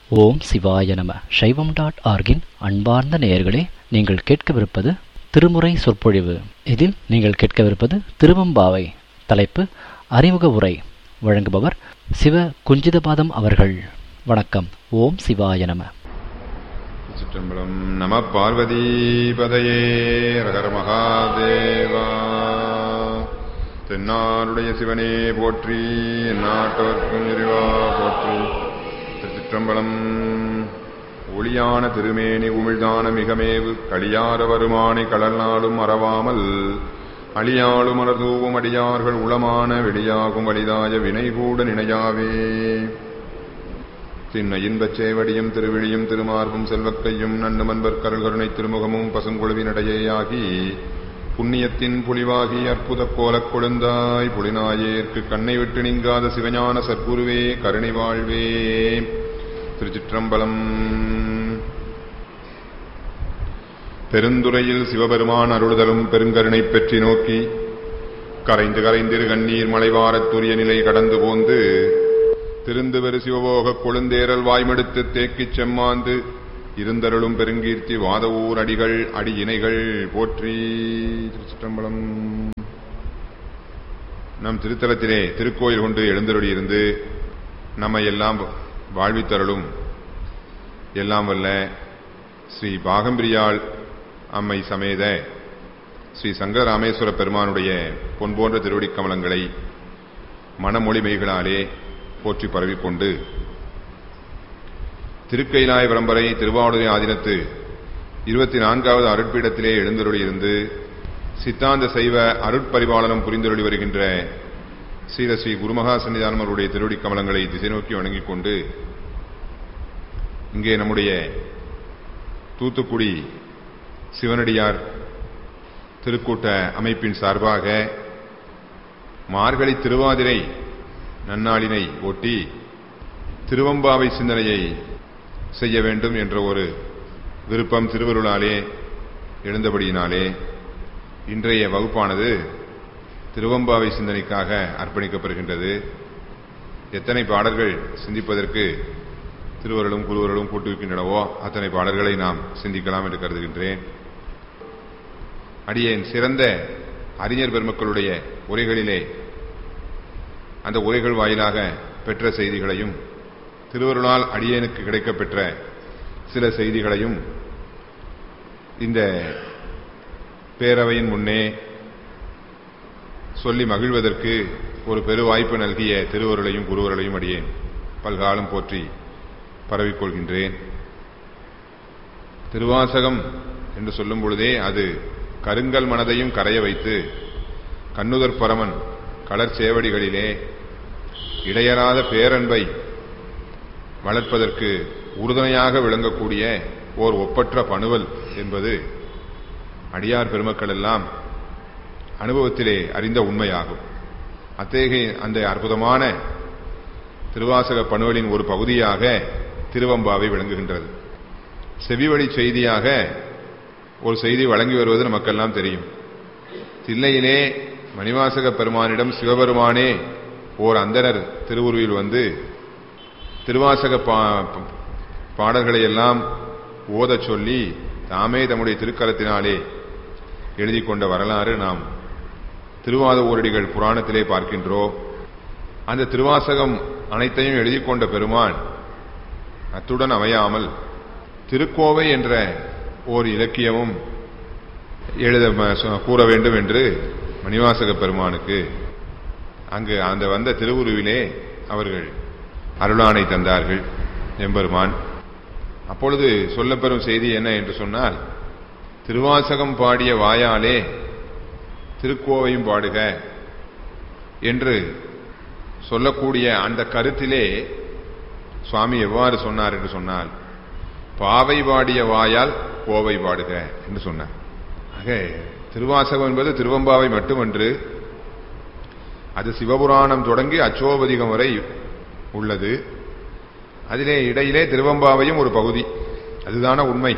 ஓம் சிவாய நம சைவம் டாட் ஆர்கின் அன்பார்ந்த நேயர்களே நீங்கள் கேட்கவிருப்பது திருமுறை சொற்பொழிவு இதில் நீங்கள் கேட்கவிருப்பது திருவம்பாவை தலைப்பு அறிமுக உரை வழங்குபவர் சிவ குஞ்சிதபாதம் அவர்கள் வணக்கம் ஓம் சிவாய நம சிற்றம்பலம் நம பார்வதி பதையே ரகர மகாதேவா தென்னாருடைய சிவனே போற்றி நாட்டவர்க்கும் இறைவா போற்றி திருச்சிற்றம்பலம் ஒளியான திருமேனி உமிழ்தான மிகமேவு களியார வருமானை கடல் நாளும் மறவாமல் அழியாளும் மலர்தூவும் அடியார்கள் உளமான வெளியாகும் வலிதாய வினை கூட நினையாவே சின்ன இன்பச் சேவடியும் திருவிழியும் திருமார்பும் செல்வக்கையும் நன்னுமன்பர் கருள் கருணை திருமுகமும் பசுங்குழுவினடையேயாகி புண்ணியத்தின் புலிவாகி அற்புத கோலக் கொழுந்தாய் புலிநாயேற்கு கண்ணை விட்டு நீங்காத சிவஞான சத்குருவே கருணை வாழ்வே திருச்சிற்றம்பலம் பெருந்துறையில் சிவபெருமான் அருளுதலும் பெருங்கருணை பெற்றி நோக்கி கரைந்து கரைந்திரு கண்ணீர் மலைவாரத்துரிய நிலை கடந்து போந்து திருந்து பெரு சிவபோகக் கொழுந்தேரல் வாய்மெடுத்து தேக்கிச் செம்மாந்து இருந்தருளும் பெருங்கீர்த்தி வாதவூர் அடிகள் அடி இணைகள் போற்றி திருச்சிற்றம்பலம் நம் திருத்தலத்திலே திருக்கோயில் கொண்டு எழுந்தருளியிருந்து நம்மை எல்லாம் வாழ்வித்தருளும் எல்லாம் வல்ல ஸ்ரீ பாகம்பிரியாள் அம்மை சமேத ஸ்ரீ சங்கர ராமேஸ்வர பெருமானுடைய பொன் போன்ற திருவடிக் கமலங்களை மனமொழிமைகளாலே போற்றி பரவிக்கொண்டு திருக்கைலாய பரம்பரை திருவாவூரை ஆதீனத்து இருபத்தி நான்காவது அருட்பீடத்திலே எழுந்தருளியிருந்து சித்தாந்த சைவ அருட்பரிபாலனம் புரிந்தருளி வருகின்ற ஸ்ரீரஸ்ரீ குருமகா சன்னிதானம் அவருடைய திருவடி கமலங்களை திசை நோக்கி வணங்கிக் கொண்டு இங்கே நம்முடைய தூத்துக்குடி சிவனடியார் திருக்கூட்ட அமைப்பின் சார்பாக மார்கழி திருவாதிரை நன்னாளினை ஒட்டி திருவம்பாவை சிந்தனையை செய்ய வேண்டும் என்ற ஒரு விருப்பம் திருவருளாலே எழுந்தபடியினாலே இன்றைய வகுப்பானது திருவம்பாவை சிந்தனைக்காக அர்ப்பணிக்கப்படுகின்றது எத்தனை பாடல்கள் சிந்திப்பதற்கு திருவருளும் குருவருளும் கூட்டுவிக்கின்றனவோ அத்தனை பாடல்களை நாம் சிந்திக்கலாம் என்று கருதுகின்றேன் அடியேன் சிறந்த அறிஞர் பெருமக்களுடைய உரைகளிலே அந்த உரைகள் வாயிலாக பெற்ற செய்திகளையும் திருவருளால் அடியேனுக்கு கிடைக்கப்பெற்ற சில செய்திகளையும் இந்த பேரவையின் முன்னே சொல்லி மகிழ்வதற்கு ஒரு பெரு வாய்ப்பு நல்கிய திருவருளையும் குருவருளையும் அடியேன் பல்காலம் போற்றி பரவிக்கொள்கின்றேன் திருவாசகம் என்று சொல்லும் பொழுதே அது கருங்கல் மனதையும் கரைய வைத்து கண்ணுதற் பரமன் கடற் சேவடிகளிலே இடையறாத பேரன்பை வளர்ப்பதற்கு உறுதுணையாக விளங்கக்கூடிய ஓர் ஒப்பற்ற பணுவல் என்பது அடியார் பெருமக்கள் எல்லாம் அனுபவத்திலே அறிந்த உண்மையாகும் அத்தகைய அந்த அற்புதமான திருவாசக பணுவலின் ஒரு பகுதியாக திருவம்பாவை விளங்குகின்றது செவிவழி செய்தியாக ஒரு செய்தி வழங்கி வருவது நமக்கெல்லாம் தெரியும் தில்லையிலே மணிவாசக பெருமானிடம் சிவபெருமானே ஓர் அந்தனர் திருவுருவில் வந்து திருவாசக பாடல்களை எல்லாம் ஓதச் சொல்லி தாமே தம்முடைய திருக்கரத்தினாலே எழுதி கொண்ட வரலாறு நாம் திருவாத ஊரடிகள் புராணத்திலே பார்க்கின்றோம் அந்த திருவாசகம் அனைத்தையும் எழுதி கொண்ட பெருமான் அத்துடன் அமையாமல் திருக்கோவை என்ற ஓர் இலக்கியமும் எழுத கூற வேண்டும் என்று மணிவாசக பெருமானுக்கு அங்கு அந்த வந்த திருவுருவிலே அவர்கள் அருளானை தந்தார்கள் எம்பெருமான் அப்பொழுது சொல்லப்பெறும் செய்தி என்ன என்று சொன்னால் திருவாசகம் பாடிய வாயாலே திருக்கோவையும் பாடுக என்று சொல்லக்கூடிய அந்த கருத்திலே சுவாமி எவ்வாறு சொன்னார் என்று சொன்னால் பாவை பாடிய வாயால் கோவை பாடுக என்று சொன்னார் ஆக திருவாசகம் என்பது திருவம்பாவை மட்டுமன்று அது சிவபுராணம் தொடங்கி அச்சோபதிகம் வரை உள்ளது அதிலே இடையிலே திருவம்பாவையும் ஒரு பகுதி அதுதான உண்மை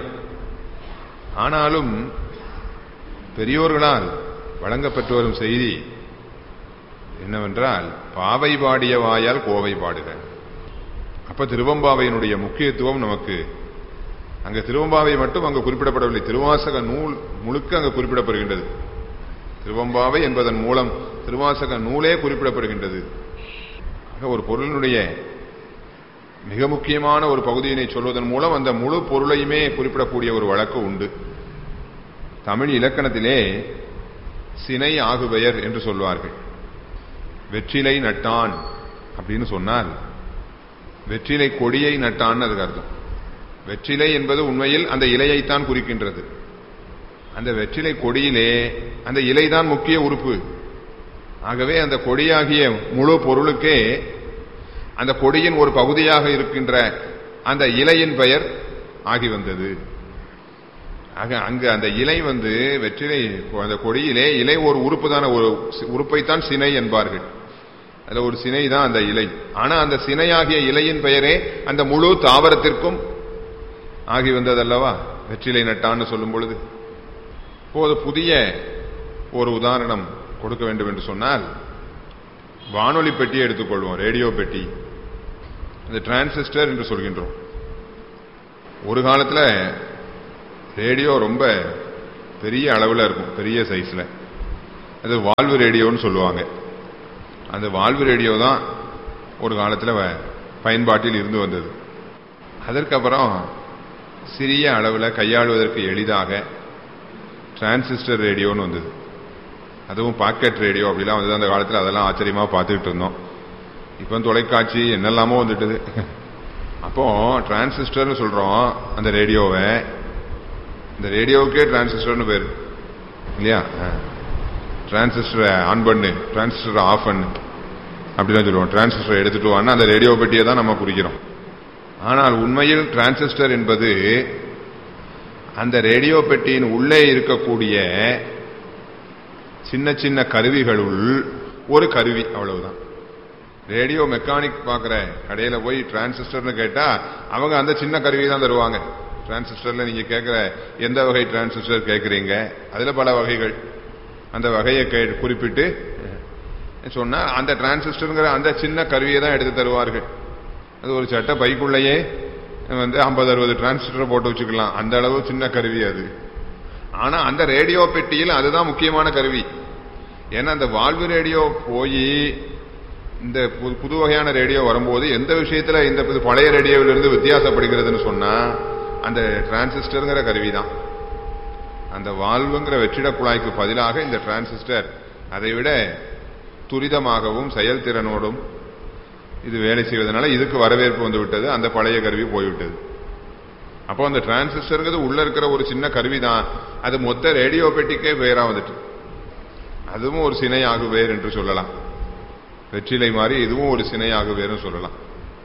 ஆனாலும் பெரியோர்களால் வழங்கப்பட்டு வரும் செய்தி என்னவென்றால் பாவை பாடிய வாயால் கோவை பாடுக அப்ப திருவம்பாவையினுடைய முக்கியத்துவம் நமக்கு அங்க திருவம்பாவை மட்டும் அங்கு குறிப்பிடப்படவில்லை திருவாசக நூல் முழுக்க அங்கு குறிப்பிடப்படுகின்றது திருவம்பாவை என்பதன் மூலம் திருவாசக நூலே குறிப்பிடப்படுகின்றது ஆக ஒரு பொருளினுடைய மிக முக்கியமான ஒரு பகுதியினை சொல்வதன் மூலம் அந்த முழு பொருளையுமே குறிப்பிடக்கூடிய ஒரு வழக்கு உண்டு தமிழ் இலக்கணத்திலே சினை ஆகுபெயர் என்று சொல்வார்கள் வெற்றிலை நட்டான் அப்படின்னு சொன்னால் வெற்றிலை கொடியை நட்டான் அதுக்கு அர்த்தம் வெற்றிலை என்பது உண்மையில் அந்த இலையைத்தான் குறிக்கின்றது அந்த வெற்றிலை கொடியிலே அந்த இலைதான் முக்கிய உறுப்பு ஆகவே அந்த கொடியாகிய முழு பொருளுக்கே அந்த கொடியின் ஒரு பகுதியாக இருக்கின்ற அந்த இலையின் பெயர் ஆகி வந்தது ஆக அங்கு அந்த இலை வந்து வெற்றிலை அந்த கொடியிலே இலை ஒரு உறுப்பு தான ஒரு உறுப்பைத்தான் சினை என்பார்கள் அதுல ஒரு சினை தான் அந்த இலை ஆனா அந்த சினையாகிய இலையின் பெயரே அந்த முழு தாவரத்திற்கும் ஆகி வந்ததல்லவா வெற்றிலை நட்டான்னு சொல்லும் பொழுது இப்போது புதிய ஒரு உதாரணம் கொடுக்க வேண்டும் என்று சொன்னால் வானொலி பெட்டியை எடுத்துக்கொள்வோம் ரேடியோ பெட்டி இந்த டிரான்சிஸ்டர் என்று சொல்கின்றோம் ஒரு காலத்துல ரேடியோ ரொம்ப பெரிய அளவில் இருக்கும் பெரிய சைஸ்ல அது வால்வு ரேடியோன்னு சொல்லுவாங்க அந்த வால்வு ரேடியோ தான் ஒரு காலத்தில் பயன்பாட்டில் இருந்து வந்தது அதற்கப்புறம் சிறிய அளவில் கையாளுவதற்கு எளிதாக டிரான்சிஸ்டர் ரேடியோன்னு வந்தது அதுவும் பாக்கெட் ரேடியோ அப்படிலாம் வந்தது அந்த காலத்தில் அதெல்லாம் ஆச்சரியமாக பார்த்துக்கிட்டு இருந்தோம் இப்போ தொலைக்காட்சி என்னெல்லாமோ வந்துட்டுது அப்போ டிரான்சிஸ்டர்னு சொல்கிறோம் அந்த ரேடியோவை இந்த ரேடியோவுக்கே டிரான்சிஸ்டர்னு பேர் இல்லையா டிரான்சிஸ்டரை ஆன் பண்ணு டிரான்சிஸ்டரை ஆஃப் பண்ணு அப்படிதான் சொல்லுவோம் டிரான்சிஸ்டரை எடுத்துட்டு வான்னா அந்த ரேடியோ பெட்டியை தான் நம்ம குறிக்கிறோம் ஆனால் உண்மையில் டிரான்சிஸ்டர் என்பது அந்த ரேடியோ பெட்டியின் உள்ளே இருக்கக்கூடிய சின்ன சின்ன கருவிகளுள் ஒரு கருவி அவ்வளவுதான் ரேடியோ மெக்கானிக் பார்க்குற கடையில் போய் டிரான்சிஸ்டர்னு கேட்டா அவங்க அந்த சின்ன கருவி தான் தருவாங்க டிரான்சிஸ்டர்ல நீங்க கேட்குற எந்த வகை டிரான்சிஸ்டர் கேட்குறீங்க அதுல பல வகைகள் அந்த வகையை குறிப்பிட்டு சொன்னா அந்த டிரான்சிஸ்டருங்கிற அந்த சின்ன கருவியை தான் எடுத்து தருவார்கள் அது ஒரு சட்ட பைக்குள்ளேயே வந்து ஐம்பது அறுபது டிரான்சிஸ்டரை போட்டு வச்சுக்கலாம் அந்த அளவு சின்ன கருவி அது ஆனா அந்த ரேடியோ பெட்டியில் அதுதான் முக்கியமான கருவி ஏன்னா அந்த வால்வு ரேடியோ போய் இந்த புது வகையான ரேடியோ வரும்போது எந்த விஷயத்துல இந்த பழைய ரேடியோவிலிருந்து வித்தியாசப்படுகிறதுன்னு சொன்னா அந்த டிரான்சிஸ்டருங்கிற கருவி தான் அந்த வால்வுங்கிற வெற்றிட குழாய்க்கு பதிலாக இந்த டிரான்சிஸ்டர் அதை விட துரிதமாகவும் செயல்திறனோடும் இது வேலை செய்வதனால இதுக்கு வரவேற்பு வந்து விட்டது அந்த பழைய கருவி போய்விட்டது அப்போ அந்த டிரான்சிஸ்டருங்கிறது உள்ள இருக்கிற ஒரு சின்ன கருவி தான் அது மொத்த ரேடியோ பெட்டிக்கே பேரா வந்துட்டு அதுவும் ஒரு சினை ஆகுவேர் என்று சொல்லலாம் வெற்றிலை மாதிரி இதுவும் ஒரு சினை ஆகுவேர்னு சொல்லலாம்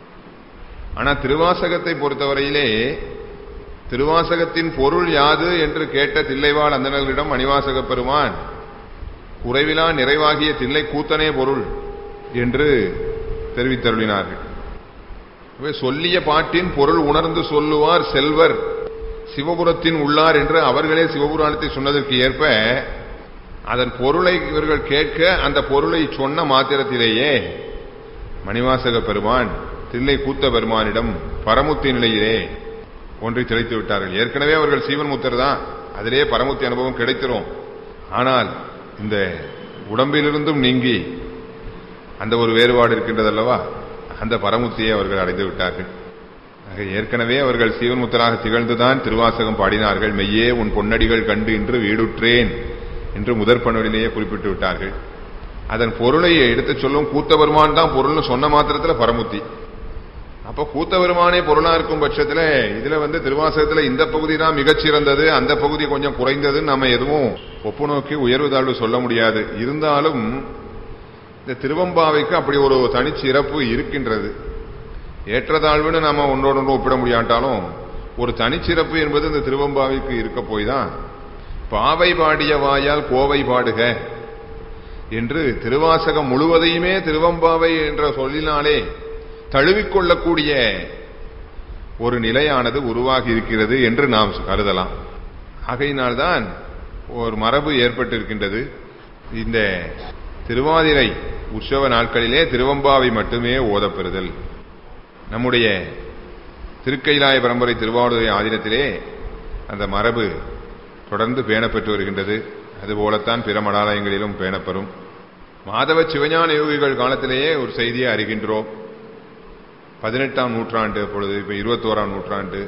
ஆனா திருவாசகத்தை பொறுத்தவரையிலே திருவாசகத்தின் பொருள் யாது என்று கேட்ட தில்லைவாழ் அந்தனர்களிடம் மணிவாசக பெருமான் குறைவிலா நிறைவாகிய தில்லை கூத்தனே பொருள் என்று தெரிவித்தருளினார்கள் சொல்லிய பாட்டின் பொருள் உணர்ந்து சொல்லுவார் செல்வர் சிவபுரத்தின் உள்ளார் என்று அவர்களே சிவபுராணத்தை சொன்னதற்கு ஏற்ப அதன் பொருளை இவர்கள் கேட்க அந்த பொருளை சொன்ன மாத்திரத்திலேயே மணிவாசக பெருமான் தில்லை கூத்த பெருமானிடம் பரமுத்தி நிலையிலே ஒன்றை திளைத்து விட்டார்கள் ஏற்கனவே அவர்கள் சீவன் முத்தர் தான் அதிலே பரமுத்தி அனுபவம் கிடைத்திரும் ஆனால் இந்த உடம்பிலிருந்தும் நீங்கி அந்த ஒரு வேறுபாடு இருக்கின்றது அல்லவா அந்த பரமுத்தியை அவர்கள் அடைந்து விட்டார்கள் ஆக ஏற்கனவே அவர்கள் சீவன்முத்தராக திகழ்ந்துதான் திருவாசகம் பாடினார்கள் மெய்யே உன் பொன்னடிகள் கண்டு இன்று வீடுற்றேன் என்று முதற் பணியிலேயே குறிப்பிட்டு விட்டார்கள் அதன் பொருளை எடுத்துச் சொல்லும் கூத்தபெருமான் தான் பொருள்னு சொன்ன மாத்திரத்துல பரமுத்தி அப்ப கூத்தபெருமானே பொருளா இருக்கும் பட்சத்துல இதுல வந்து திருவாசகத்துல இந்த பகுதி தான் மிகச்சிறந்தது அந்த பகுதி கொஞ்சம் குறைந்ததுன்னு நம்ம எதுவும் ஒப்பு நோக்கி உயர்வு தாழ்வு சொல்ல முடியாது இருந்தாலும் இந்த திருவம்பாவைக்கு அப்படி ஒரு தனிச்சிறப்பு இருக்கின்றது ஏற்றதாழ்வுன்னு நாம ஒன்றோடு ஒன்று ஒப்பிட முடியாட்டாலும் ஒரு தனிச்சிறப்பு என்பது இந்த திருவம்பாவைக்கு இருக்க போய் தான் பாவை பாடிய வாயால் கோவை பாடுக என்று திருவாசகம் முழுவதையுமே திருவம்பாவை என்ற சொல்லினாலே தழுவிக்கொள்ளக்கூடிய ஒரு நிலையானது உருவாகி இருக்கிறது என்று நாம் கருதலாம் ஆகையினால்தான் ஒரு மரபு ஏற்பட்டிருக்கின்றது இந்த திருவாதிரை உற்சவ நாட்களிலே திருவம்பாவை மட்டுமே ஓதப்பெறுதல் நம்முடைய திருக்கைலாய பரம்பரை திருவாவூரை ஆதீனத்திலே அந்த மரபு தொடர்ந்து பேணப்பெற்று வருகின்றது அதுபோலத்தான் பிற மடாலயங்களிலும் பேணப்பெறும் மாதவ சிவஞான யோகிகள் காலத்திலேயே ஒரு செய்தியை அறிகின்றோம் பதினெட்டாம் நூற்றாண்டு பொழுது இப்ப இருபத்தோராம் நூற்றாண்டு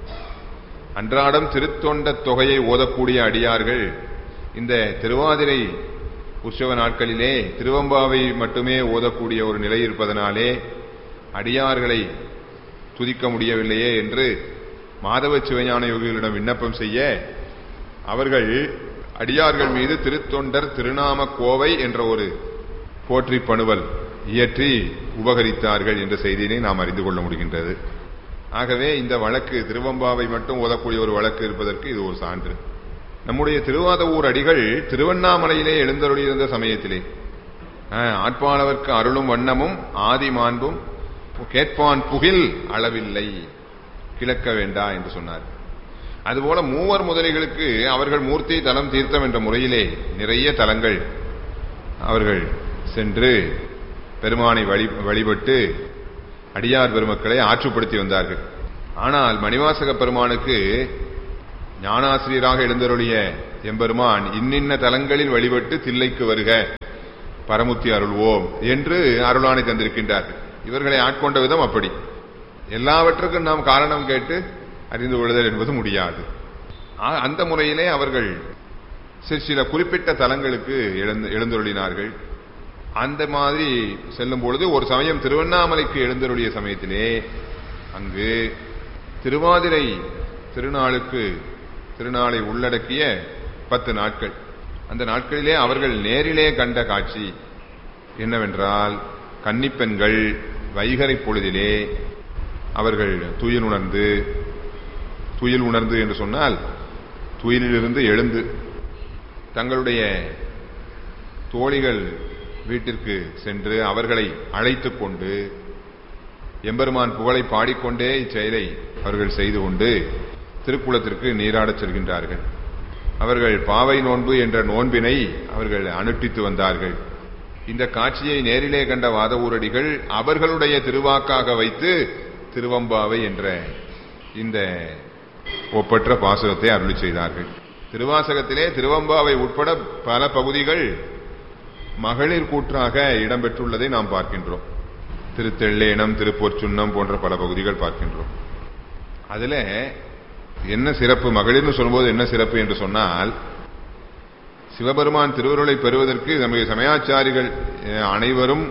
அன்றாடம் திருத்தொண்ட தொகையை ஓதக்கூடிய அடியார்கள் இந்த திருவாதிரை உற்சவ நாட்களிலே திருவம்பாவை மட்டுமே ஓதக்கூடிய ஒரு நிலை இருப்பதனாலே அடியார்களை துதிக்க முடியவில்லையே என்று மாதவ சிவஞான யோகிகளிடம் விண்ணப்பம் செய்ய அவர்கள் அடியார்கள் மீது திருத்தொண்டர் திருநாம கோவை என்ற ஒரு போற்றி பணுவல் இயற்றி உபகரித்தார்கள் என்ற செய்தியினை நாம் அறிந்து கொள்ள முடிகின்றது ஆகவே இந்த வழக்கு திருவம்பாவை மட்டும் ஓதக்கூடிய ஒரு வழக்கு இருப்பதற்கு இது ஒரு சான்று நம்முடைய திருவாதவூர் அடிகள் திருவண்ணாமலையிலே எழுந்தருளியிருந்த சமயத்திலே ஆட்பாளவர்க்கு அருளும் வண்ணமும் ஆதி மாண்பும் கேட்பான் புகில் அளவில்லை கிழக்க வேண்டா என்று சொன்னார் அதுபோல மூவர் முதலிகளுக்கு அவர்கள் மூர்த்தி தலம் தீர்த்தம் என்ற முறையிலே நிறைய தலங்கள் அவர்கள் சென்று பெருமானை வழி வழிபட்டு அடியார் பெருமக்களை ஆற்றுப்படுத்தி வந்தார்கள் ஆனால் மணிவாசக பெருமானுக்கு ஞானாசிரியராக எழுந்தருளிய எம்பெருமான் இன்னின்ன தலங்களில் வழிபட்டு தில்லைக்கு வருக பரமுத்தி அருள்வோம் என்று அருளானை தந்திருக்கின்றார்கள் இவர்களை ஆட்கொண்ட விதம் அப்படி எல்லாவற்றுக்கும் நாம் காரணம் கேட்டு அறிந்து கொள்ளுதல் என்பது முடியாது அந்த முறையிலே அவர்கள் சில சில குறிப்பிட்ட தலங்களுக்கு எழுந்தருளினார்கள் அந்த மாதிரி செல்லும் பொழுது ஒரு சமயம் திருவண்ணாமலைக்கு எழுந்தருளிய சமயத்திலே அங்கு திருவாதிரை திருநாளுக்கு திருநாளை உள்ளடக்கிய பத்து நாட்கள் அந்த நாட்களிலே அவர்கள் நேரிலே கண்ட காட்சி என்னவென்றால் கன்னிப்பெண்கள் வைகரை பொழுதிலே அவர்கள் துயில் உணர்ந்து துயில் உணர்ந்து என்று சொன்னால் துயிலிலிருந்து எழுந்து தங்களுடைய தோழிகள் வீட்டிற்கு சென்று அவர்களை அழைத்துக் கொண்டு எம்பெருமான் புகழை பாடிக்கொண்டே இச்செயலை அவர்கள் செய்து கொண்டு திருக்குளத்திற்கு நீராடச் செல்கின்றார்கள் அவர்கள் பாவை நோன்பு என்ற நோன்பினை அவர்கள் அனுஷ்டித்து வந்தார்கள் இந்த காட்சியை நேரிலே கண்ட வாதவூரடிகள் அவர்களுடைய திருவாக்காக வைத்து திருவம்பாவை என்ற இந்த ஒப்பற்ற பாசுரத்தை அருளி செய்தார்கள் திருவாசகத்திலே திருவம்பாவை உட்பட பல பகுதிகள் மகளிர் கூற்றாக இடம்பெற்றுள்ளதை நாம் பார்க்கின்றோம் திருத்தெள்ளேனம் திருப்பொற்சுன்னம் போன்ற பல பகுதிகள் பார்க்கின்றோம் அதுல என்ன சிறப்பு மகளிர்னு சொல்லும்போது என்ன சிறப்பு என்று சொன்னால் சிவபெருமான் திருவருளை பெறுவதற்கு நம்முடைய சமயாச்சாரிகள் அனைவரும்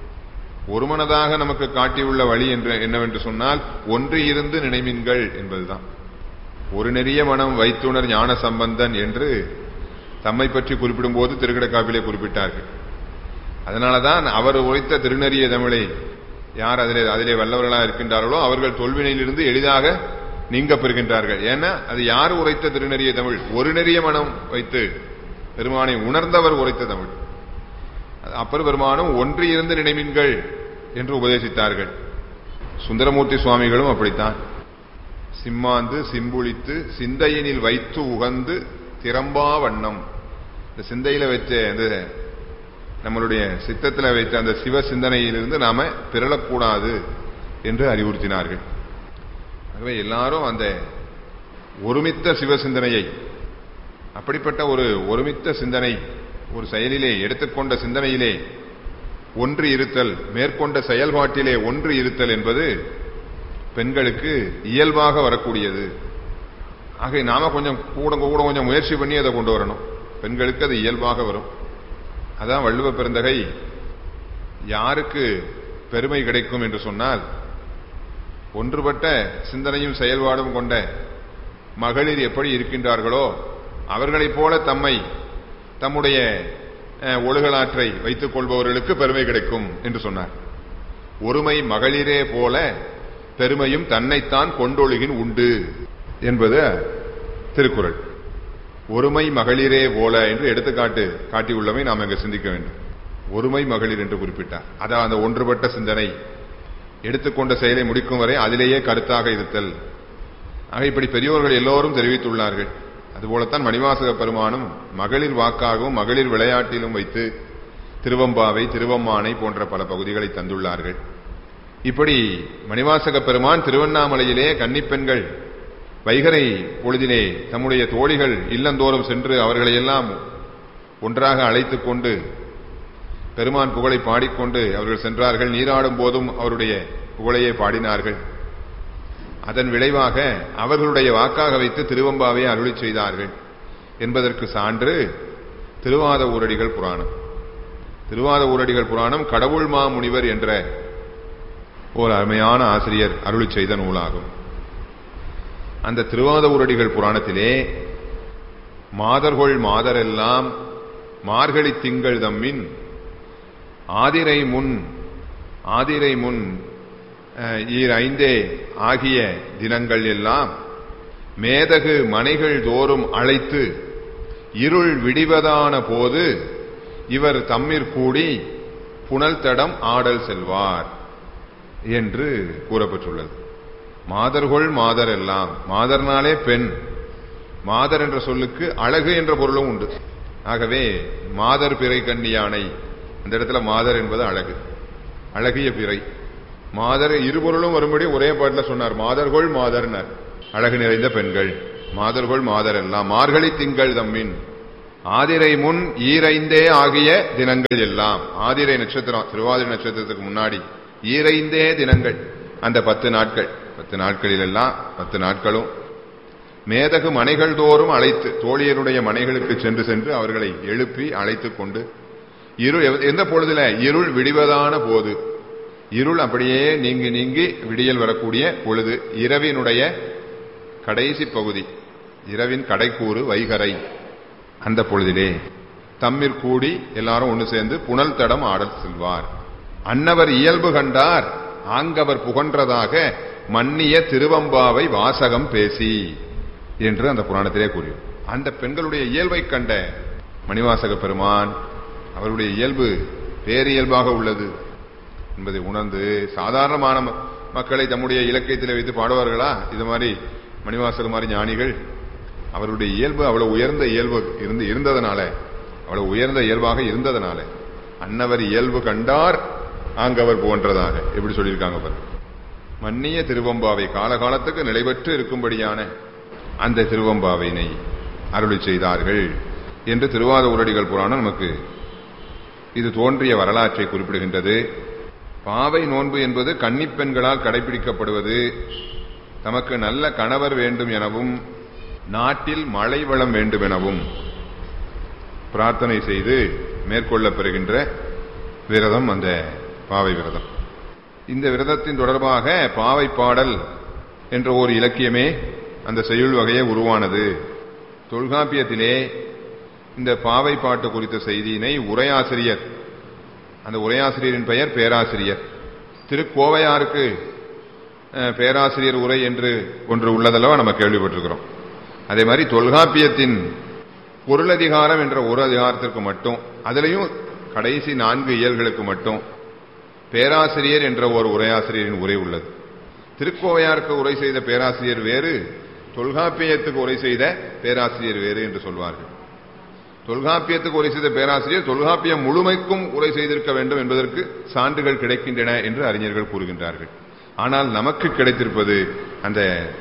ஒருமனதாக நமக்கு காட்டியுள்ள வழி என்று என்னவென்று சொன்னால் ஒன்று இருந்து நினைமின்கள் என்பதுதான் ஒரு நெறிய மனம் வைத்துணர் ஞான சம்பந்தன் என்று தம்மை பற்றி குறிப்பிடும் போது திருக்கடக்காப்பிலே குறிப்பிட்டார்கள் அதனாலதான் அவர் உழைத்த திருநெறிய தமிழை யார் அதிலே அதிலே வல்லவர்களாக இருக்கின்றார்களோ அவர்கள் தொல்வினையிலிருந்து எளிதாக நீங்க பெறுகின்றார்கள் ஏன்னா அது யார் உரைத்த திருநெறிய தமிழ் ஒரு நெறிய மனம் வைத்து பெருமானை உணர்ந்தவர் உரைத்த தமிழ் அப்பர் பெருமானும் ஒன்று இருந்து நினைமின்கள் என்று உபதேசித்தார்கள் சுந்தரமூர்த்தி சுவாமிகளும் அப்படித்தான் சிம்மாந்து சிம்புளித்து சிந்தையினில் வைத்து உகந்து திறம்பா வண்ணம் இந்த சிந்தையில வச்ச அந்த நம்மளுடைய சித்தத்தில் வைத்த அந்த சிவ சிந்தனையிலிருந்து நாம பிறளக்கூடாது என்று அறிவுறுத்தினார்கள் ஆகவே எல்லாரும் அந்த ஒருமித்த சிவ சிந்தனையை அப்படிப்பட்ட ஒரு ஒருமித்த சிந்தனை ஒரு செயலிலே எடுத்துக்கொண்ட சிந்தனையிலே ஒன்று இருத்தல் மேற்கொண்ட செயல்பாட்டிலே ஒன்று இருத்தல் என்பது பெண்களுக்கு இயல்பாக வரக்கூடியது ஆக நாம கொஞ்சம் கூட கூட கொஞ்சம் முயற்சி பண்ணி அதை கொண்டு வரணும் பெண்களுக்கு அது இயல்பாக வரும் அதான் வள்ளுவ பெருந்தகை யாருக்கு பெருமை கிடைக்கும் என்று சொன்னால் ஒன்றுபட்ட சிந்தனையும் செயல்பாடும் கொண்ட மகளிர் எப்படி இருக்கின்றார்களோ அவர்களைப் போல தம்மை தம்முடைய ஒழுகலாற்றை வைத்துக் கொள்பவர்களுக்கு பெருமை கிடைக்கும் என்று சொன்னார் ஒருமை மகளிரே போல பெருமையும் தன்னைத்தான் கொண்டொழுகின் உண்டு என்பது திருக்குறள் ஒருமை மகளிரே போல என்று எடுத்துக்காட்டு காட்டியுள்ளமை நாம் இங்கு சிந்திக்க வேண்டும் ஒருமை மகளிர் என்று குறிப்பிட்டார் அதான் அந்த ஒன்றுபட்ட சிந்தனை எடுத்துக்கொண்ட செயலை முடிக்கும் வரை அதிலேயே கருத்தாக இருத்தல் ஆக இப்படி பெரியோர்கள் எல்லோரும் தெரிவித்துள்ளார்கள் அதுபோலத்தான் மணிவாசக பெருமானும் மகளிர் வாக்காகவும் மகளிர் விளையாட்டிலும் வைத்து திருவம்பாவை திருவம்மானை போன்ற பல பகுதிகளை தந்துள்ளார்கள் இப்படி மணிவாசக பெருமான் திருவண்ணாமலையிலே கன்னிப்பெண்கள் வைகரை பொழுதிலே தம்முடைய தோழிகள் இல்லந்தோறும் சென்று அவர்களை எல்லாம் ஒன்றாக அழைத்துக் கொண்டு பெருமான் புகழை பாடிக்கொண்டு அவர்கள் சென்றார்கள் நீராடும் போதும் அவருடைய புகழையே பாடினார்கள் அதன் விளைவாக அவர்களுடைய வாக்காக வைத்து திருவம்பாவை அருளி செய்தார்கள் என்பதற்கு சான்று திருவாத ஊரடிகள் புராணம் திருவாத ஊரடிகள் புராணம் கடவுள் மாமுனிவர் என்ற ஒரு அருமையான ஆசிரியர் அருளி செய்த நூலாகும் அந்த திருவாத ஊரடிகள் புராணத்திலே மாதர்கொள் மாதரெல்லாம் மார்கழி திங்கள் தம்மின் ஆதிரை முன் ஆதிரை முன் அஹ், ஈர் ஐந்தே ஆகிய தினங்கள் எல்லாம் மேதகு மனைகள் தோறும் அழைத்து இருள் விடிவதான போது இவர் தம்மிற் கூடி புனல் தடம் ஆடல் செல்வார் என்று கூறப்பட்டுள்ளது மாதர்கொள் மாதர் எல்லாம் மாதர்னாலே பெண் மாதர் என்ற சொல்லுக்கு அழகு என்ற பொருளும் உண்டு ஆகவே மாதர் பிறை கண்ணியானை அந்த இடத்துல மாதர் என்பது அழகு அழகிய பிறை மாதர் இருபொருளும் வரும்படி ஒரே பாட்டில் சொன்னார் மாதர்கொள் மாதர்னர் அழகு நிறைந்த பெண்கள் மாதர்கொள் மாதர் எல்லாம் மார்கழி திங்கள் தம்மின் ஆதிரை முன் ஈரைந்தே ஆகிய தினங்கள் எல்லாம் ஆதிரை நட்சத்திரம் திருவாதிரை நட்சத்திரத்துக்கு முன்னாடி ஈரைந்தே தினங்கள் அந்த பத்து நாட்கள் பத்து நாட்களில் எல்லாம் பத்து நாட்களும் மேதகு மனைகள் தோறும் அழைத்து தோழியருடைய மனைகளுக்கு சென்று சென்று அவர்களை எழுப்பி அழைத்துக் கொண்டு இருள் எவ- எந்த பொழுதுல இருள் விடிவதான போது இருள் அப்படியே நீங்கி நீங்கி விடியல் வரக்கூடிய பொழுது இரவினுடைய கடைசி பகுதி இரவின் கடைக்கூறு வைகரை அந்த பொழுதிலே தம்மிற் கூடி எல்லாரும் ஒன்று சேர்ந்து புனல் தடம் ஆடல் செல்வார் அன்னவர் இயல்பு கண்டார் ஆங்கவர் புகன்றதாக மன்னிய திருவம்பாவை வாசகம் பேசி என்று அந்த புராணத்திலே கூறியும் அந்த பெண்களுடைய இயல்பை கண்ட மணிவாசக பெருமான் அவருடைய இயல்பு பேரியல்பாக உள்ளது என்பதை உணர்ந்து சாதாரணமான ம- மக்களை தம்முடைய இலக்கியத்தில் வைத்து பாடுவார்களா இது மாதிரி மணிவாசக மாதிரி ஞானிகள் அவருடைய இயல்பு அவ்வளவு உயர்ந்த இயல்பு இருந்து இருந்ததனால அவ்வளவு உயர்ந்த இயல்பாக இருந்ததனால அன்னவர் இயல்பு கண்டார் ஆங்கவர் போன்றதாக எப்படி சொல்லியிருக்காங்க பாரு மன்னிய திருவம்பாவை காலகாலத்துக்கு நிலைபெற்று இருக்கும்படியான அந்த திருவம்பாவினை அருளி செய்தார்கள் என்று திருவாத உரடிகள் புராணம் நமக்கு இது தோன்றிய வரலாற்றை குறிப்பிடுகின்றது பாவை நோன்பு என்பது கன்னிப்பெண்களால் கடைபிடிக்கப்படுவது தமக்கு நல்ல கணவர் வேண்டும் எனவும் நாட்டில் மழை வளம் வேண்டும் எனவும் பிரார்த்தனை செய்து மேற்கொள்ளப்பெறுகின்ற விரதம் அந்த பாவை விரதம் இந்த விரதத்தின் தொடர்பாக பாவை பாடல் என்ற ஒரு இலக்கியமே அந்த செய்யுள் வகையே உருவானது தொல்காப்பியத்திலே இந்த பாவை பாட்டு குறித்த செய்தியினை உரையாசிரியர் அந்த உரையாசிரியரின் பெயர் பேராசிரியர் திருக்கோவையாருக்கு அஹ், பேராசிரியர் உரை என்று ஒன்று உள்ளதல்லவா நம்ம கேள்விப்பட்டிருக்கிறோம் அதே மாதிரி தொல்காப்பியத்தின் பொருளதிகாரம் என்ற ஒரு அதிகாரத்திற்கு மட்டும் அதிலையும் கடைசி நான்கு இயல்களுக்கு மட்டும் பேராசிரியர் என்ற ஒரு உரையாசிரியரின் உரை உள்ளது திருக்கோவையாருக்கு உரை செய்த பேராசிரியர் வேறு தொல்காப்பியத்துக்கு உரை செய்த பேராசிரியர் வேறு என்று சொல்வார்கள் தொல்காப்பியத்துக்கு உரை செய்த பேராசிரியர் தொல்காப்பியம் முழுமைக்கும் உரை செய்திருக்க வேண்டும் என்பதற்கு சான்றுகள் கிடைக்கின்றன என்று அறிஞர்கள் கூறுகின்றார்கள் ஆனால் நமக்கு கிடைத்திருப்பது அந்த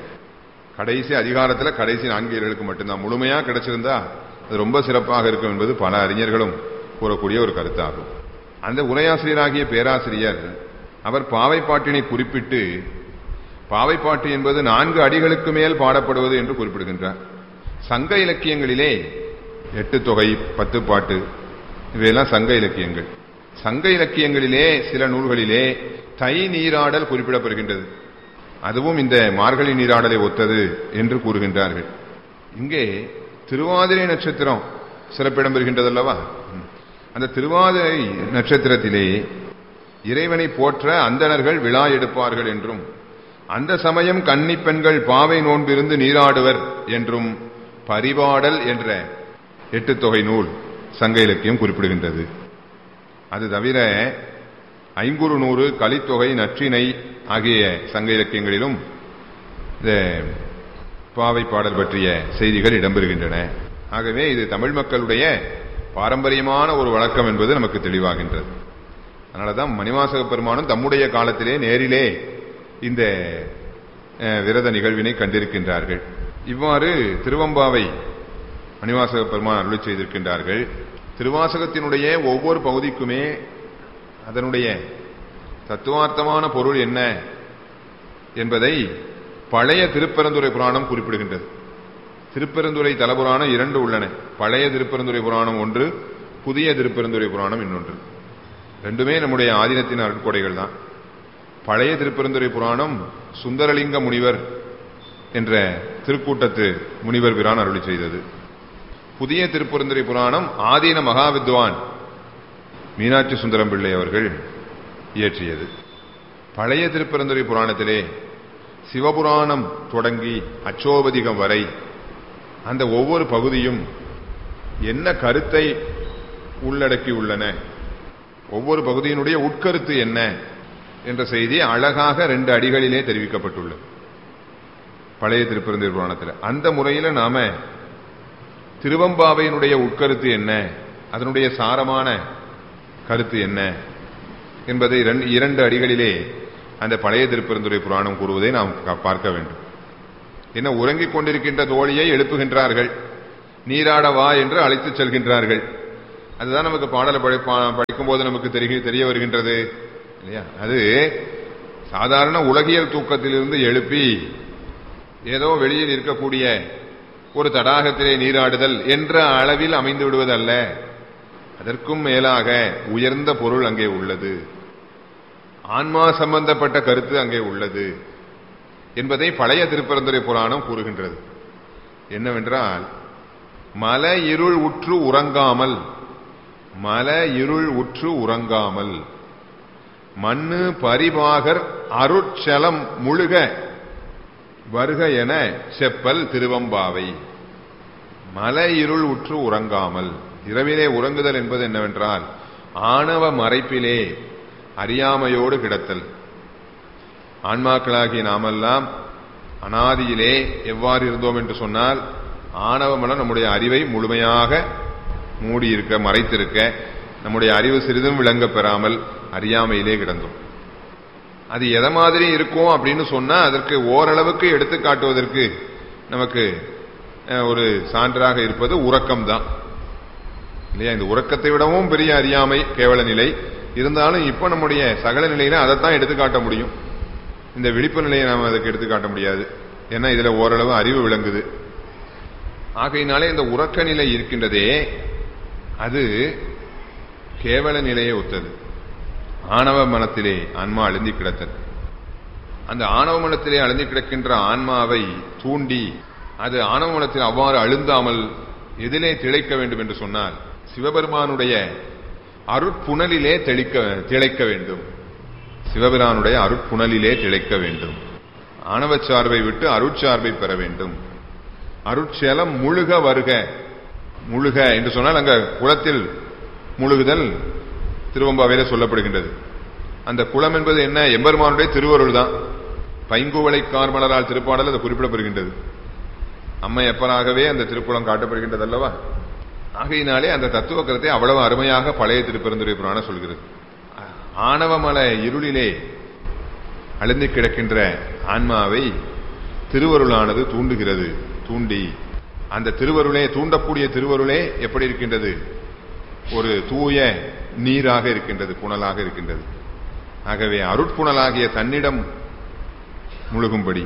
கடைசி அதிகாரத்தில் கடைசி நான்கு இயல்களுக்கு மட்டும்தான் முழுமையா கிடைச்சிருந்தா அது ரொம்ப சிறப்பாக இருக்கும் என்பது பல அறிஞர்களும் கூறக்கூடிய ஒரு கருத்தாகும் அந்த உரையாசிரியராகிய பேராசிரியர் அவர் பாவைப்பாட்டினை குறிப்பிட்டு பாவைப்பாட்டு என்பது நான்கு அடிகளுக்கு மேல் பாடப்படுவது என்று குறிப்பிடுகின்றார் சங்க இலக்கியங்களிலே எட்டு தொகை பத்து பாட்டு இவையெல்லாம் சங்க இலக்கியங்கள் சங்க இலக்கியங்களிலே சில நூல்களிலே தை நீராடல் குறிப்பிடப்படுகின்றது அதுவும் இந்த மார்கழி நீராடலை ஒத்தது என்று கூறுகின்றார்கள் இங்கே திருவாதிரை நட்சத்திரம் சிறப்பிடம் பெறுகின்றதல்லவா அந்த திருவாதிரை நட்சத்திரத்திலே இறைவனை போற்ற அந்தணர்கள் விழா எடுப்பார்கள் என்றும் அந்த சமயம் கன்னிப் பெண்கள் பாவை நோன்பிருந்து நீராடுவர் என்றும் பரிபாடல் என்ற எட்டு தொகை நூல் சங்க இலக்கியம் குறிப்பிடுகின்றது அது தவிர ஐங்குறு நூறு கலித்தொகை நற்றினை ஆகிய சங்க இலக்கியங்களிலும் இந்த பாவை பாடல் பற்றிய செய்திகள் இடம்பெறுகின்றன ஆகவே இது தமிழ் மக்களுடைய பாரம்பரியமான ஒரு வழக்கம் என்பது நமக்கு தெளிவாகின்றது அதனாலதான் மணிவாசக பெருமானும் தம்முடைய காலத்திலே நேரிலே இந்த அஹ், விரத நிகழ்வினை கண்டிருக்கின்றார்கள் இவ்வாறு திருவம்பாவை மணிவாசக பெருமான் அருளி செய்திருக்கின்றார்கள் திருவாசகத்தினுடைய ஒவ்வொரு பகுதிக்குமே அதனுடைய தத்துவார்த்தமான பொருள் என்ன என்பதை பழைய திருப்பெருந்துறை புராணம் குறிப்பிடுகின்றது திருப்பெருந்துறை தலபுராணம் இரண்டு உள்ளன பழைய திருப்பெருந்துறை புராணம் ஒன்று புதிய திருப்பெருந்துறை புராணம் இன்னொன்று ரெண்டுமே நம்முடைய ஆதீனத்தின் அருட்கொடைகள் தான் பழைய திருப்பெருந்துறை புராணம் சுந்தரலிங்க முனிவர் என்ற திருக்கூட்டத்து முனிவர் பிரான் அருளி செய்தது புதிய திருப்பெருந்துறை புராணம் ஆதீன மகாவித்வான் மீனாட்சி சுந்தரம் பிள்ளை அவர்கள் இயற்றியது பழைய திருப்பெருந்துறை புராணத்திலே சிவபுராணம் தொடங்கி அச்சோபதிகம் வரை அந்த ஒவ்வொரு பகுதியும் என்ன கருத்தை உள்ளடக்கி உள்ளன ஒவ்வொரு பகுதியினுடைய உட்கருத்து என்ன என்ற செய்தி அழகாக ரெண்டு அடிகளிலே தெரிவிக்கப்பட்டுள்ளது பழைய திருப்பெருந்துறை புராணத்தில் அந்த முறையில் நாம திருவம்பாவையினுடைய உட்கருத்து என்ன அதனுடைய சாரமான கருத்து என்ன என்பதை இரண்டு- இரண்டு அடிகளிலே அந்த பழைய திருப்பெருந்துறை புராணம் கூறுவதை நாம் க- பார்க்க வேண்டும் என்ன உறங்கிக் கொண்டிருக்கின்ற தோழியை எழுப்புகின்றார்கள் நீராட வா என்று அழைத்துச் செல்கின்றார்கள் அதுதான் நமக்கு பாடலை படி- பா- படிக்கும்போது நமக்கு தெரிய தெரிய வருகின்றது இல்லையா அது சாதாரண உலகியல் தூக்கத்திலிருந்து எழுப்பி ஏதோ வெளியில் இருக்கக்கூடிய ஒரு தடாகத்திலே நீராடுதல் என்ற அளவில் அமைந்து விடுவதல்ல அதற்கும் மேலாக உயர்ந்த பொருள் அங்கே உள்ளது ஆன்மா சம்பந்தப்பட்ட கருத்து அங்கே உள்ளது என்பதை பழைய திருப்பரந்துரை புராணம் கூறுகின்றது என்னவென்றால் மல இருள் உற்று உறங்காமல் மல இருள் உற்று உறங்காமல் மண்ணு பரிபாகர் அருட்சலம் முழுக வருக என செப்பல் திருவம்பாவை மல இருள் உற்று உறங்காமல் இரவிலே உறங்குதல் என்பது என்னவென்றால் ஆணவ மறைப்பிலே அறியாமையோடு கிடத்தல் ஆன்மாக்களாகிய நாமெல்லாம் அனாதியிலே எவ்வாறு இருந்தோம் என்று சொன்னால் ஆணவமலம் நம்முடைய அறிவை முழுமையாக மூடியிருக்க மறைத்திருக்க நம்முடைய அறிவு சிறிதும் விளங்க பெறாமல் அறியாமையிலே கிடந்தோம் அது எதை மாதிரி இருக்கும் அப்படின்னு சொன்னா அதற்கு ஓரளவுக்கு எடுத்து காட்டுவதற்கு நமக்கு அஹ், ஒரு சான்றாக இருப்பது உறக்கம் தான் இல்லையா இந்த உறக்கத்தை விடவும் பெரிய அறியாமை கேவல நிலை இருந்தாலும் இப்ப நம்முடைய சகல நிலையில அதைத்தான் எடுத்து காட்ட முடியும் இந்த விழிப்பு நிலையை நாம் அதுக்கு எடுத்து காட்ட முடியாது ஏன்னா இதுல ஓரளவு அறிவு விளங்குது ஆகையினாலே இந்த உறக்க நிலை இருக்கின்றதே அது கேவல நிலையை ஒத்தது ஆணவ மனத்திலே ஆன்மா அழுந்தி கிடத்தது அந்த ஆணவ மனத்திலே அழுந்தி கிடக்கின்ற ஆன்மாவை தூண்டி அது ஆணவ மனத்தில் அவ்வாறு அழுந்தாமல் எதிலே திளைக்க வேண்டும் என்று சொன்னால் சிவபெருமானுடைய அருட்புணலிலே தெளிக்க திளைக்க வேண்டும் சிவபிரானுடைய அருட்புணலிலே திளைக்க வேண்டும் ஆணவச் சார்பை விட்டு அருட்சார்பை பெற வேண்டும் அருட்சேலம் முழுக வருக முழுக என்று சொன்னால் அங்க குளத்தில் முழுகுதல் திருவம்பாவையில சொல்லப்படுகின்றது அந்த குளம் என்பது என்ன எம்பெருமானுடைய திருவருள் தான் பைங்குவளை கார்மலரால் திருப்பாடல் அது குறிப்பிடப்படுகின்றது அம்மை எப்பராகவே அந்த திருக்குளம் காட்டப்படுகின்றது அல்லவா ஆகையினாலே அந்த தத்துவ கருத்தை அவ்வளவு அருமையாக பழைய திருப்பெருந்துரை புராணம் சொல்கிறது ஆணவமல இருளிலே அழுந்து கிடக்கின்ற ஆன்மாவை திருவருளானது தூண்டுகிறது தூண்டி அந்த திருவருளே தூண்டக்கூடிய திருவருளே எப்படி இருக்கின்றது ஒரு தூய நீராக இருக்கின்றது புனலாக இருக்கின்றது ஆகவே அருட்புணலாகிய தன்னிடம் முழுகும்படி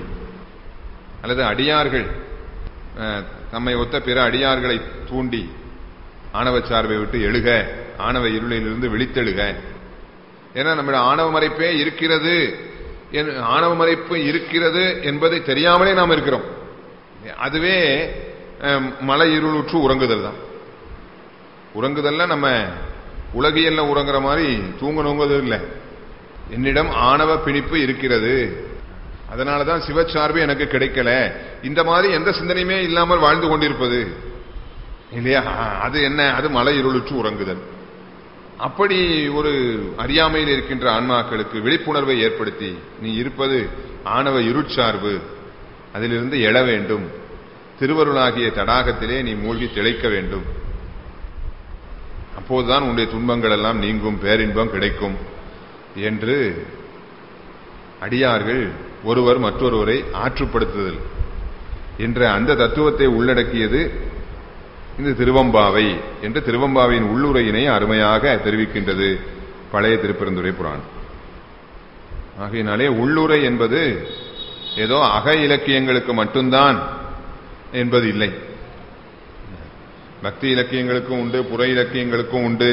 அல்லது அடியார்கள் அஹ், தம்மை ஒத்த பிற அடியார்களை தூண்டி ஆணவ சார்பை விட்டு எழுக ஆணவ இருளிலிருந்து விழித்தெழுக ஏன்னா நம்முடைய ஆணவ மறைப்பே இருக்கிறது என்- ஆணவ மறைப்பு இருக்கிறது என்பதை தெரியாமலே நாம் இருக்கிறோம் அதுவே அஹ், மலை இருளுற்று உறங்குதல் தான் உறங்குதல்ல நம்ம உலகியல்ல உறங்குற மாதிரி தூங்கணுங்கிறது இல்லை என்னிடம் ஆணவ பிணிப்பு இருக்கிறது அதனாலதான் சிவச்சார்பு எனக்கு கிடைக்கல இந்த மாதிரி எந்த சிந்தனையுமே இல்லாமல் வாழ்ந்து கொண்டிருப்பது இல்லையா அது என்ன அது மலை இருளுற்று உறங்குதல் அப்படி ஒரு அறியாமையில் இருக்கின்ற ஆன்மாக்களுக்கு விழிப்புணர்வை ஏற்படுத்தி நீ இருப்பது ஆணவ இருட்சார்பு அதிலிருந்து எழ வேண்டும் திருவருளாகிய தடாகத்திலே நீ மூழ்கி திளைக்க வேண்டும் அப்போதுதான் உன்னுடைய துன்பங்கள் எல்லாம் நீங்கும் பேரின்பம் கிடைக்கும் என்று அடியார்கள் ஒருவர் மற்றொருவரை ஆற்றுப்படுத்துதல் என்ற அந்த தத்துவத்தை உள்ளடக்கியது இந்த திருவம்பாவை என்ற திருவம்பாவின் உள்ளுரையினை அருமையாக தெரிவிக்கின்றது பழைய திருப்பெருந்துரை புராணம் ஆகையினாலே உள்ளுரை என்பது ஏதோ அக இலக்கியங்களுக்கு மட்டும்தான் என்பது இல்லை பக்தி இலக்கியங்களுக்கும் உண்டு புற இலக்கியங்களுக்கும் உண்டு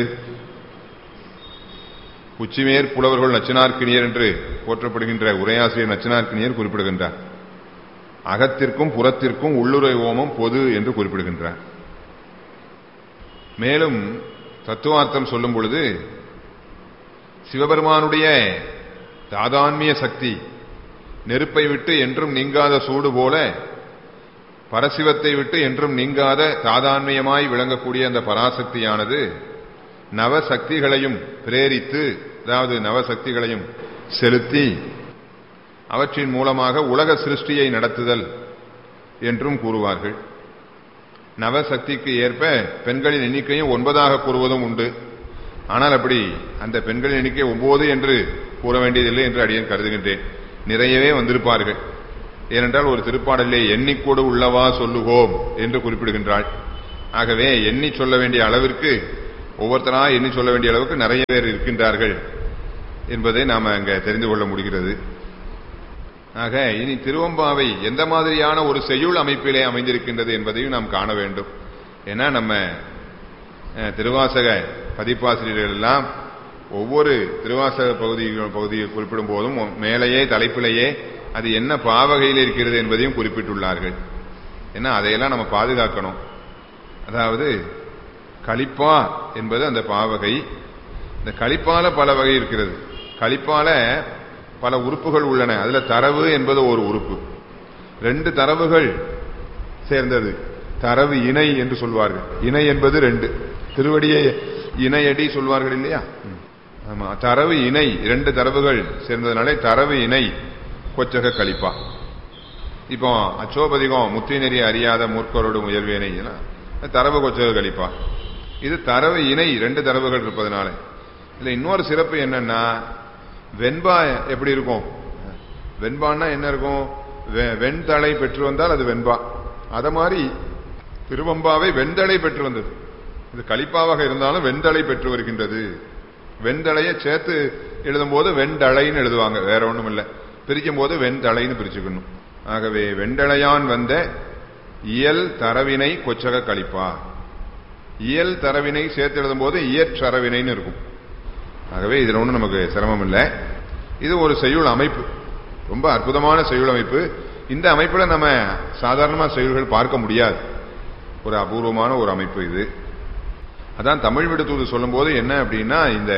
உச்சிமேற் புலவர்கள் நச்சினார்க்கினியர் என்று போற்றப்படுகின்ற உரையாசிரியர் நச்சினார்க்கினியர் குறிப்பிடுகின்றார் அகத்திற்கும் புறத்திற்கும் உள்ளுரை ஓமம் பொது என்று குறிப்பிடுகின்றார் மேலும் தத்துவார்த்தம் சொல்லும் பொழுது சிவபெருமானுடைய தாதான்மிய சக்தி நெருப்பை விட்டு என்றும் நீங்காத சூடு போல பரசிவத்தை விட்டு என்றும் நீங்காத தாதான்மியமாய் விளங்கக்கூடிய அந்த பராசக்தியானது நவசக்திகளையும் பிரேரித்து அதாவது நவசக்திகளையும் செலுத்தி அவற்றின் மூலமாக உலக சிருஷ்டியை நடத்துதல் என்றும் கூறுவார்கள் நவசக்திக்கு ஏற்ப பெண்களின் எண்ணிக்கையும் ஒன்பதாக கூறுவதும் உண்டு ஆனால் அப்படி அந்த பெண்களின் எண்ணிக்கை ஒன்பது என்று கூற வேண்டியதில்லை என்று அடியேன் கருதுகின்றேன் நிறையவே வந்திருப்பார்கள் ஏனென்றால் ஒரு திருப்பாடலே எண்ணிக்கோடு உள்ளவா சொல்லுகோம் என்று குறிப்பிடுகின்றாள் ஆகவே எண்ணி சொல்ல வேண்டிய அளவிற்கு ஒவ்வொருத்தரா எண்ணி சொல்ல வேண்டிய அளவுக்கு நிறைய பேர் இருக்கின்றார்கள் என்பதை நாம் அங்க தெரிந்து கொள்ள முடிகிறது ஆக இனி திருவம்பாவை எந்த மாதிரியான ஒரு செய்யுள் அமைப்பிலே அமைந்திருக்கின்றது என்பதையும் நாம் காண வேண்டும் ஏன்னா நம்ம அஹ், திருவாசக பதிப்பாசிரியர்கள் எல்லாம் ஒவ்வொரு திருவாசக பகுதி பகுதியை குறிப்பிடும் போதும் மேலேயே தலைப்பிலேயே அது என்ன பாவகையில் இருக்கிறது என்பதையும் குறிப்பிட்டுள்ளார்கள் ஏன்னா அதையெல்லாம் நம்ம பாதுகாக்கணும் அதாவது களிப்பா என்பது அந்த பாவகை இந்த களிப்பால பல வகை இருக்கிறது களிப்பால பல உறுப்புகள் உள்ளன அதுல தரவு என்பது ஒரு உறுப்பு ரெண்டு தரவுகள் சேர்ந்தது தரவு இணை என்று சொல்வார்கள் இணை என்பது ரெண்டு திருவடியை இணையடி சொல்வார்கள் இல்லையா ஆமா தரவு இணை இரண்டு தரவுகள் சேர்ந்ததுனாலே தரவு இணை கொச்சக கழிப்பா இப்போ அச்சோபதிகம் முத்தி நெறி அறியாத மூர்க்கரோடு முயல்வேனை தரவு கொச்சக கழிப்பா இது தரவு இணை ரெண்டு தரவுகள் இருப்பதனால இதுல இன்னொரு சிறப்பு என்னன்னா வெண்பா எப்படி இருக்கும் வெண்பான்னா என்ன இருக்கும் வெ- வெண்தலை பெற்று வந்தால் அது வெண்பா அத மாதிரி திருவம்பாவை வெண்தலை பெற்று வந்தது இது கலிப்பாவாக இருந்தாலும் வெண்தலை பெற்று வருகின்றது வெண்தலையை சேர்த்து எழுதும்போது வெண்டளைன்னு எழுதுவாங்க வேற ஒண்ணும் இல்ல பிரிக்கும் போது வெண்தளைன்னு பிரிச்சுக்கணும் ஆகவே வெண்டளையான் வந்த இயல் தரவினை கொச்சக கழிப்பா இயல் தரவினை சேர்த்து எழுதும்போது இயற்றரவினைன்னு இருக்கும் ஆகவே இதுல ஒன்றும் நமக்கு சிரமம் இல்லை இது ஒரு செய்யுள் அமைப்பு ரொம்ப அற்புதமான செய்யுள் அமைப்பு இந்த அமைப்புல நம்ம சாதாரணமா செய்யுள்கள் பார்க்க முடியாது ஒரு அபூர்வமான ஒரு அமைப்பு இது அதான் தமிழ் விடுதூது சொல்லும்போது என்ன அப்படின்னா இந்த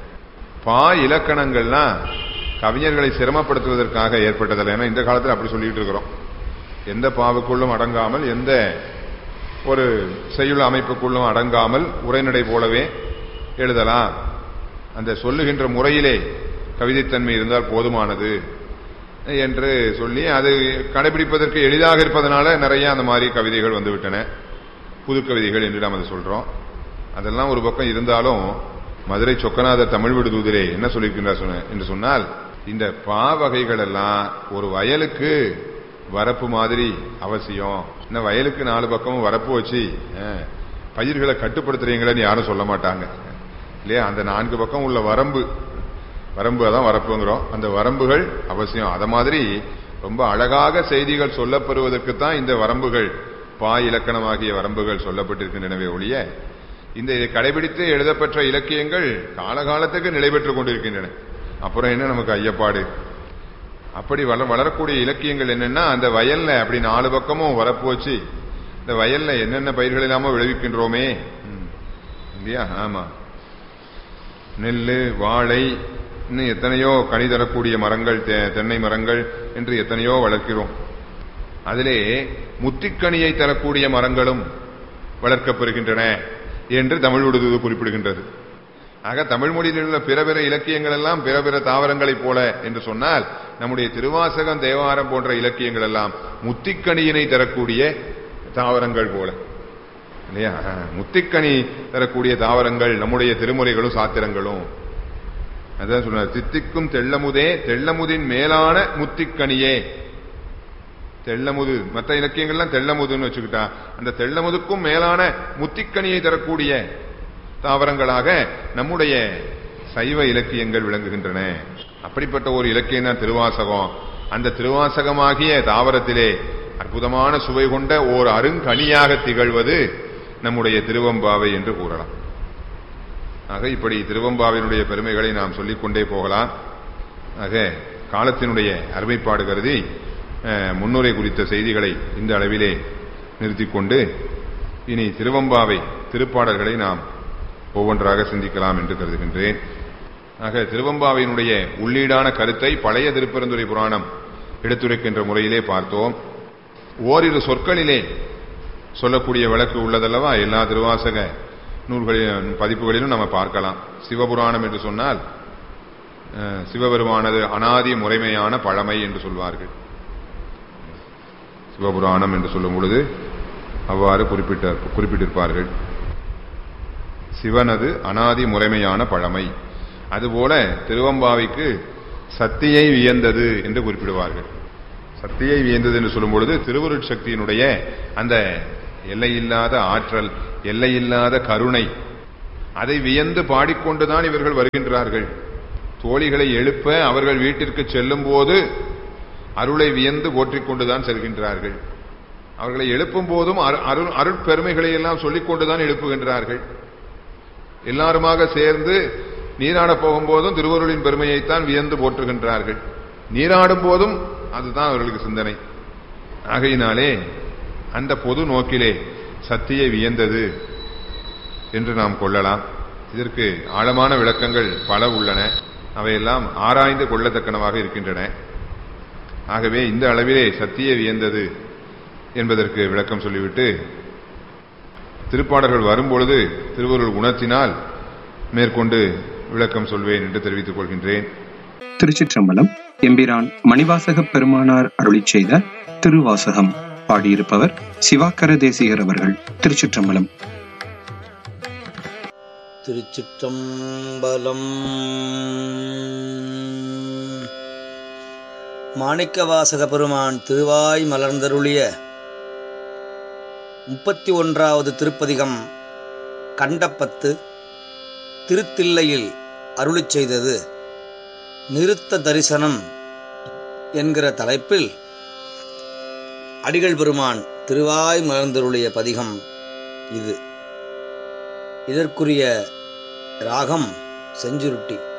பா இலக்கணங்கள்லாம் கவிஞர்களை சிரமப்படுத்துவதற்காக ஏற்பட்டதில்லை ஏன்னா இந்த காலத்தில் அப்படி சொல்லிட்டு இருக்கிறோம் எந்த பாவுக்குள்ளும் அடங்காமல் எந்த ஒரு செய்யுள் அமைப்புக்குள்ளும் அடங்காமல் உரைநடை போலவே எழுதலாம் அந்த சொல்லுகின்ற முறையிலே கவிதைத்தன்மை இருந்தால் போதுமானது என்று சொல்லி அது கடைபிடிப்பதற்கு எளிதாக இருப்பதனால நிறைய அந்த மாதிரி கவிதைகள் வந்துவிட்டன புது கவிதைகள் என்று நாம் அதை சொல்றோம் அதெல்லாம் ஒரு பக்கம் இருந்தாலும் மதுரை சொக்கநாதர் தமிழ் விடுதூதிலே என்ன சொல்லியிருக்கின்றார் சொன்ன- என்று சொன்னால் இந்த பா வகைகள் எல்லாம் ஒரு வயலுக்கு வரப்பு மாதிரி அவசியம் இந்த வயலுக்கு நாலு பக்கமும் வரப்பு வச்சு அஹ், பயிர்களை கட்டுப்படுத்துறீங்களேன்னு யாரும் சொல்ல மாட்டாங்க இல்லையா அந்த நான்கு பக்கம் உள்ள வரம்பு வரம்பு அதான் வரப்புங்கிறோம் அந்த வரம்புகள் அவசியம் அத மாதிரி ரொம்ப அழகாக செய்திகள் சொல்லப்பெறுவதற்கு தான் இந்த வரம்புகள் பா இலக்கணமாகிய வரம்புகள் சொல்லப்பட்டிருக்கின்றனவே ஒழிய இந்த இதை கடைபிடித்து எழுதப்பெற்ற இலக்கியங்கள் காலகாலத்துக்கு நிலை பெற்றுக் கொண்டிருக்கின்றன அப்புறம் என்ன நமக்கு ஐயப்பாடு அப்படி வள வளரக்கூடிய இலக்கியங்கள் என்னன்னா அந்த வயல்ல அப்படி நாலு பக்கமும் வரப்பு வச்சு இந்த வயல்ல என்னென்ன பயிர்கள் இல்லாம விளைவிக்கின்றோமே ம். இல்லையா ஆமா நெல் வாழை இன்னும் எத்தனையோ கனி தரக்கூடிய மரங்கள் தெ- தென்னை மரங்கள் என்று எத்தனையோ வளர்க்கிறோம் அதிலே முத்திக்கனியை தரக்கூடிய மரங்களும் வளர்க்கப்பெறுகின்றன என்று தமிழ் விடுதல் குறிப்பிடுகின்றது ஆக தமிழ் மொழியில் உள்ள பிற பிற இலக்கியங்கள் எல்லாம் பிற பிற தாவரங்களைப் போல என்று சொன்னால் நம்முடைய திருவாசகம் தேவாரம் போன்ற இலக்கியங்கள் எல்லாம் முத்திக்கனியினை தரக்கூடிய தாவரங்கள் போல இல்லையா ஆ, முத்திக்கனி தரக்கூடிய தாவரங்கள் நம்முடைய திருமுறைகளும் சாத்திரங்களும் அதான் சொல்றார் தித்திக்கும் தெள்ளமுதே தெள்ளமுதின் மேலான முத்திக்கனியே தெள்ளமுது மற்ற இலக்கியங்கள்லாம் தெள்ளமுதுன்னு வச்சுக்கிட்டா அந்த தெள்ளமுதுக்கும் மேலான முத்திக்கனியை தரக்கூடிய தாவரங்களாக நம்முடைய சைவ இலக்கியங்கள் விளங்குகின்றன அப்படிப்பட்ட ஒரு இலக்கியம் தான் திருவாசகம் அந்த திருவாசகமாகிய தாவரத்திலே அற்புதமான சுவை கொண்ட ஓர் அருங்கனியாக திகழ்வது நம்முடைய திருவம்பாவை என்று கூறலாம் ஆக இப்படி திருவம்பாவினுடைய பெருமைகளை நாம் சொல்லிக்கொண்டே போகலாம் ஆக காலத்தினுடைய அருமைப்பாடு கருதி அஹ், முன்னுரை குறித்த செய்திகளை இந்த அளவிலே நிறுத்திக்கொண்டு இனி திருவம்பாவை திருப்பாடல்களை நாம் ஒவ்வொன்றாக சிந்திக்கலாம் என்று கருதுகின்றேன் ஆக திருவம்பாவினுடைய உள்ளீடான கருத்தை பழைய திருப்பெருந்துறை புராணம் எடுத்துரைக்கின்ற முறையிலே பார்த்தோம் ஓரிரு சொற்களிலே சொல்லக்கூடிய விளக்கு உள்ளதல்லவா எல்லா திருவாசக நூல்களிலும் பதிப்புகளிலும் நம்ம பார்க்கலாம் சிவபுராணம் என்று சொன்னால் அஹ், சிவபெருமானது அனாதி முறைமையான பழமை என்று சொல்வார்கள் சிவபுராணம் என்று சொல்லும் பொழுது அவ்வாறு குறிப்பிட்ட குறிப்பிட்டிருப்பார்கள் சிவனது அனாதி முறைமையான பழமை அதுபோல திருவம்பாவிக்கு சக்தியை வியந்தது என்று குறிப்பிடுவார்கள் சக்தியை வியந்தது என்று சொல்லும் பொழுது திருவருட் சக்தியினுடைய அந்த எல்லையில்லாத ஆற்றல் எல்லையில்லாத கருணை அதை வியந்து பாடிக்கொண்டுதான் இவர்கள் வருகின்றார்கள் தோழிகளை எழுப்ப அவர்கள் வீட்டிற்கு செல்லும் போது அருளை வியந்து போற்றிக் கொண்டுதான் செல்கின்றார்கள் அவர்களை எழுப்பும் போதும் அரு- அருள் அருட்பெருமைகளை எல்லாம் சொல்லிக் கொண்டுதான் எழுப்புகின்றார்கள் எல்லாருமாக சேர்ந்து நீராடப் போகும்போதும் திருவருளின் பெருமையைத்தான் வியந்து போற்றுகின்றார்கள் நீராடும் போதும் அதுதான் அவர்களுக்கு சிந்தனை ஆகையினாலே அந்த பொது நோக்கிலே சத்தியை வியந்தது என்று நாம் கொள்ளலாம் இதற்கு ஆழமான விளக்கங்கள் பல உள்ளன அவையெல்லாம் ஆராய்ந்து கொள்ளத்தக்கனவாக இருக்கின்றன ஆகவே இந்த அளவிலே சத்திய வியந்தது என்பதற்கு விளக்கம் சொல்லிவிட்டு திருப்பாடல்கள் வரும்பொழுது திருவருள் குணத்தினால் மேற்கொண்டு விளக்கம் சொல்வேன் என்று தெரிவித்துக் கொள்கின்றேன் திருச்சிற்றம்பலம் எம்பிரான் மணிவாசக பெருமானார் அருளிச் செய்த திருவாசகம் பாடியிருப்பவர் சிவாக்கர தேசிகர் அவர்கள் திருச்சிற்றம்பலம் திருச்சிற்றம்பலம் மாணிக்கவாசக பெருமான் திருவாய் மலர்ந்தருளிய முப்பத்தி ஒன்றாவது திருப்பதிகம் கண்டப்பத்து திருத்தில்லையில் அருளிச் செய்தது நிறுத்த தரிசனம் என்கிற தலைப்பில் அடிகள் பெருமான் திருவாய் மலர்ந்தருளிய பதிகம் இது இதற்குரிய ராகம் செஞ்சுருட்டி